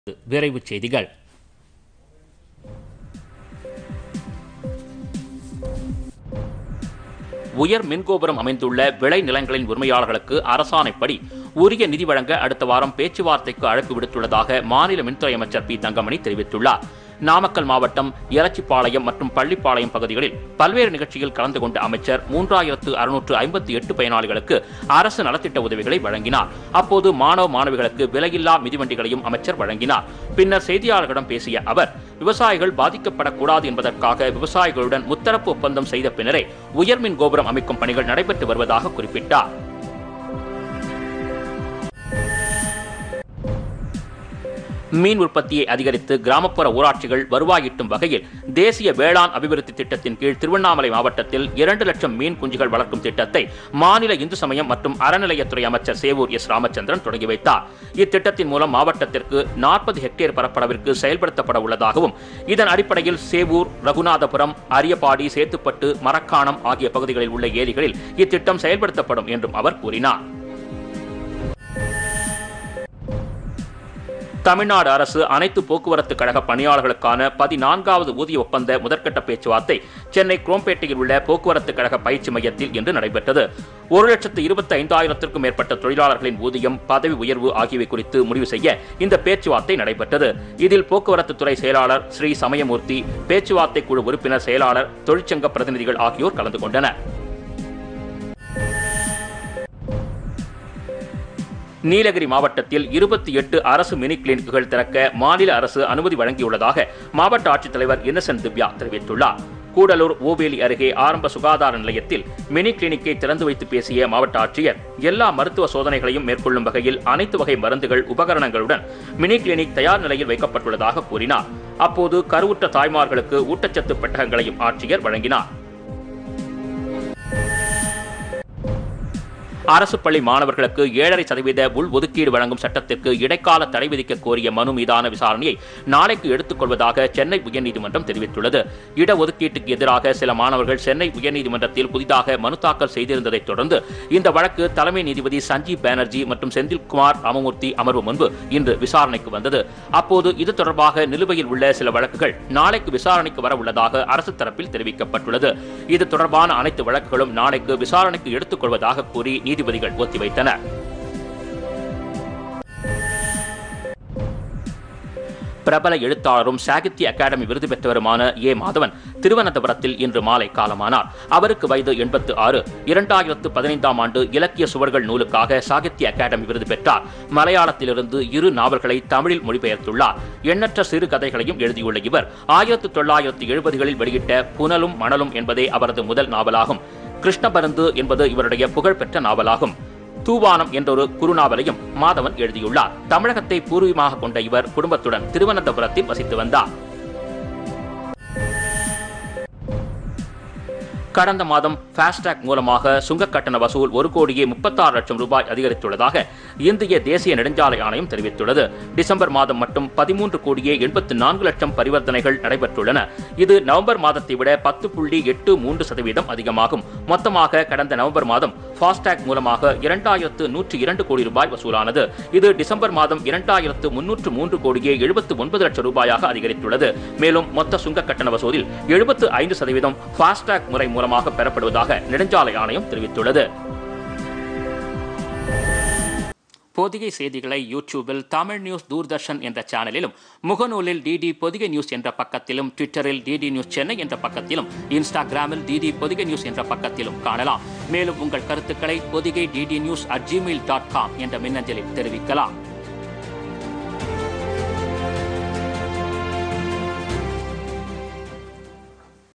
விரைவுச் செய்திகள் உயர் மின்கோபுரம் அமைந்துள்ள விளை நிலங்களின் உரிமையாளர்களுக்கு அரசாணைப்படி உரிய நிதி வழங்க அடுத்த வாரம் பேச்சுவார்த்தைக்கு அழைப்பு விடுத்துள்ளதாக மாநில மின்துறை அமைச்சர் பி தங்கமணி தெரிவித்துள்ளார் நாமக்கல் மாவட்டம் எலச்சிப்பாளையம் மற்றும் பள்ளிப்பாளையம் பகுதிகளில் பல்வேறு நிகழ்ச்சியில் கலந்து கொண்ட அமைச்சர் மூன்றாயிரத்து அறுநூற்று ஐம்பத்தி எட்டு பயனாளிகளுக்கு அரசு நலத்திட்ட உதவிகளை வழங்கினார் அப்போது மாணவ மாணவிகளுக்கு விலையில்லா மிதிவண்டிகளையும் அமைச்சர் வழங்கினார் பின்னர் செய்தியாளர்களிடம் பேசிய அவர் விவசாயிகள் பாதிக்கப்படக்கூடாது என்பதற்காக விவசாயிகளுடன் முத்தரப்பு ஒப்பந்தம் செய்த பின்னரே உயர்மின் கோபுரம் அமைக்கும் பணிகள் நடைபெற்று வருவதாக குறிப்பிட்டார் மீன் உற்பத்தியை அதிகரித்து கிராமப்புற ஊராட்சிகள் வருவாய் ஈட்டும் வகையில் தேசிய வேளாண் அபிவிருத்தி திட்டத்தின் கீழ் திருவண்ணாமலை மாவட்டத்தில் இரண்டு லட்சம் மீன் குஞ்சுகள் வளர்க்கும் திட்டத்தை மாநில இந்து சமயம் மற்றும் அறநிலையத்துறை அமைச்சர் சேவூர் எஸ் ராமச்சந்திரன் தொடங்கி வைத்தார் இத்திட்டத்தின் மூலம் மாவட்டத்திற்கு நாற்பது ஹெக்டேர் பரப்பளவிற்கு செயல்படுத்தப்பட உள்ளதாகவும் இதன் அடிப்படையில் சேவூர் ரகுநாதபுரம் அரியபாடி சேத்துப்பட்டு மரக்காணம் ஆகிய பகுதிகளில் உள்ள ஏரிகளில் இத்திட்டம் செயல்படுத்தப்படும் என்றும் அவர் கூறினார் தமிழ்நாடு அரசு அனைத்து போக்குவரத்து கழக பணியாளர்களுக்கான பதினான்காவது ஊதிய ஒப்பந்த முதற்கட்ட பேச்சுவார்த்தை சென்னை குரோம்பேட்டையில் உள்ள போக்குவரத்து கழக பயிற்சி மையத்தில் இன்று நடைபெற்றது ஒரு லட்சத்து இருபத்தி ஐந்தாயிரத்திற்கும் மேற்பட்ட தொழிலாளர்களின் ஊதியம் பதவி உயர்வு ஆகியவை குறித்து முடிவு செய்ய இந்த பேச்சுவார்த்தை நடைபெற்றது இதில் போக்குவரத்து துறை செயலாளர் ஸ்ரீ சமயமூர்த்தி பேச்சுவார்த்தை குழு உறுப்பினர் செயலாளர் தொழிற்சங்க பிரதிநிதிகள் ஆகியோர் கலந்து கொண்டனர் நீலகிரி மாவட்டத்தில் இருபத்தி எட்டு அரசு மினி கிளினிக்குகள் திறக்க மாநில அரசு அனுமதி வழங்கியுள்ளதாக மாவட்ட ஆட்சித்தலைவர் இன்னசென்ட் திவ்யா தெரிவித்துள்ளார் கூடலூர் ஓவேலி அருகே ஆரம்ப சுகாதார நிலையத்தில் மினி கிளினிக்கை திறந்து வைத்து பேசிய மாவட்ட ஆட்சியர் எல்லா மருத்துவ சோதனைகளையும் மேற்கொள்ளும் வகையில் அனைத்து வகை மருந்துகள் உபகரணங்களுடன் மினி கிளினிக் தயார் நிலையில் வைக்கப்பட்டுள்ளதாக கூறினார் அப்போது கருவுற்ற தாய்மார்களுக்கு ஊட்டச்சத்து பெட்டகங்களையும் ஆட்சியர் வழங்கினார் அரசு பள்ளி மாணவர்களுக்கு ஏழரை சதவீத உள் ஒதுக்கீடு வழங்கும் சட்டத்திற்கு இடைக்கால தடை விதிக்க கோரிய மனு மீதான விசாரணையை நாளைக்கு எடுத்துக் கொள்வதாக சென்னை உயர்நீதிமன்றம் தெரிவித்துள்ளது இடஒதுக்கீட்டுக்கு எதிராக சில மாணவர்கள் சென்னை உயர்நீதிமன்றத்தில் புதிதாக மனு தாக்கல் செய்திருந்ததைத் தொடர்ந்து இந்த வழக்கு தலைமை நீதிபதி சஞ்சீவ் பானர்ஜி மற்றும் செந்தில்குமார் ராமமூர்த்தி அமர்வு முன்பு இன்று விசாரணைக்கு வந்தது அப்போது இது தொடர்பாக நிலுவையில் உள்ள சில வழக்குகள் நாளைக்கு விசாரணைக்கு வர உள்ளதாக அரசு தரப்பில் தெரிவிக்கப்பட்டுள்ளது இது தொடர்பான அனைத்து வழக்குகளும் நாளைக்கு விசாரணைக்கு எடுத்துக் கொள்வதாக கூறி நீதிபதிகள் ஒத்திவைத்தனர் பிரபல எழுத்தாளரும் சாகித்ய அகாடமி விருது பெற்றவருமான ஏ மாதவன் திருவனந்தபுரத்தில் இன்று மாலை காலமானார் அவருக்கு வயது எண்பத்து ஆறு இரண்டாயிரத்து பதினைந்தாம் ஆண்டு இலக்கிய சுவர்கள் நூலுக்காக சாகித்ய அகாடமி விருது பெற்றார் மலையாளத்திலிருந்து இரு நாவல்களை தமிழில் மொழிபெயர்த்துள்ளார் எண்ணற்ற சிறுகதைகளையும் எழுதியுள்ள இவர் ஆயிரத்து தொள்ளாயிரத்து எழுபதுகளில் வெளியிட்ட புனலும் மணலும் என்பதே அவரது முதல் நாவலாகும் கிருஷ்ணபருந்து என்பது இவருடைய புகழ்பெற்ற நாவலாகும் தூவானம் என்றொரு குறுநாவலையும் மாதவன் எழுதியுள்ளார் தமிழகத்தை பூர்வீகமாக கொண்ட இவர் குடும்பத்துடன் திருவனந்தபுரத்தில் வசித்து வந்தார் கடந்த மாதம் ஃபாஸ்டாக் மூலமாக சுங்க கட்டண வசூல் ஒரு கோடியே முப்பத்தாறு லட்சம் ரூபாய் அதிகரித்துள்ளதாக இந்திய தேசிய நெடுஞ்சாலை ஆணையம் தெரிவித்துள்ளது டிசம்பர் மாதம் மட்டும் பதிமூன்று கோடியே எண்பத்து நான்கு லட்சம் பரிவர்த்தனைகள் நடைபெற்றுள்ளன இது நவம்பர் மாதத்தை விட பத்து புள்ளி எட்டு மூன்று சதவீதம் அதிகமாகும் மொத்தமாக கடந்த நவம்பர் மாதம் ஃபாஸ்டாக் மூலமாக இரண்டாயிரத்து நூற்றி இரண்டு கோடி ரூபாய் வசூலானது இது டிசம்பர் மாதம் இரண்டாயிரத்து முன்னூற்று மூன்று கோடியே எழுபத்து ஒன்பது லட்சம் ரூபாயாக அதிகரித்துள்ளது மேலும் மொத்த சுங்க கட்டண வசூலில் எழுபத்து ஐந்து சதவீதம் ஃபாஸ்டாக் முறை மூலமாக பெறப்படுவதாக நெடுஞ்சாலை ஆணையம் தெரிவித்துள்ளது பொதிகை செய்திகளை யூடியூபில் தமிழ் நியூஸ் தூர்தர்ஷன் என்ற சேனலிலும் முகநூலில் டிடி பொதிகை நியூஸ் என்ற பக்கத்திலும் ட்விட்டரில் டிடி நியூஸ் சென்னை என்ற பக்கத்திலும் இன்ஸ்டாகிராமில் டிடி பொதிகை நியூஸ் என்ற பக்கத்திலும் காணலாம் மேலும் உங்கள் கருத்துக்களை Podhigai DD news at Gmail dot com என்ற மின்னஞ்சலில் தெரிவிக்கலாம்